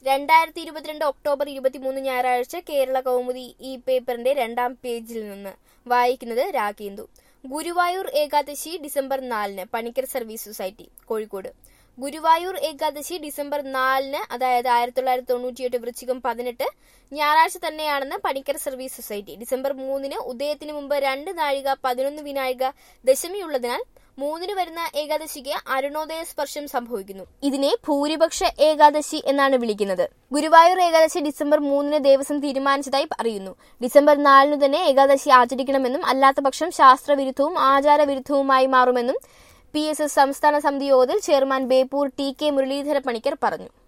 രണ്ടായിരത്തി ഇരുപത്തിരണ്ട് ഒക്ടോബർ ഇരുപത്തിമൂന്ന് ഞായറാഴ്ച കേരള കൗമുദി ഈ പേപ്പറിന്റെ രണ്ടാം പേജിൽ നിന്ന് വായിക്കുന്നത് രാഗേന്ദു ഗുരുവായൂർ ഏകാദശി ഡിസംബർ നാലിന് Panicker service society Kozhikode Guruvayur Ekadashi December നാലിന് അതായത് ആയിരത്തി തൊള്ളായിരത്തി തൊണ്ണൂറ്റിയെട്ട് വൃശ്ചികം പതിനെട്ട് ഞായറാഴ്ച തന്നെയാണെന്ന് പണിക്കർ സർവീസ് സൊസൈറ്റി ഡിസംബർ മൂന്നിന് ഉദയത്തിന് മുമ്പ് രണ്ട് നാഴിക പതിനൊന്ന് വിനാഴിക ദശമിയുള്ളതിനാൽ മൂന്നിന് വരുന്ന ഏകാദശിക്ക് അരുണോദയ സ്പർശം സംഭവിക്കുന്നു ഇതിനെ ഭൂരിപക്ഷ ഏകാദശി എന്നാണ് വിളിക്കുന്നത് ഗുരുവായൂർ ഏകാദശി ഡിസംബർ മൂന്നിന് ദേവസ്വം തീരുമാനിച്ചതായി അറിയുന്നു ഡിസംബർ നാലിന് തന്നെ ഏകാദശി ആചരിക്കണമെന്നും അല്ലാത്ത പക്ഷം ശാസ്ത്രവിരുദ്ധവും ആചാരവിരുദ്ധവുമായി മാറുമെന്നും പി എസ് എസ് സംസ്ഥാന സമിതി യോഗത്തിൽ chairman Beypore T K Muralidhara Panicker പറഞ്ഞു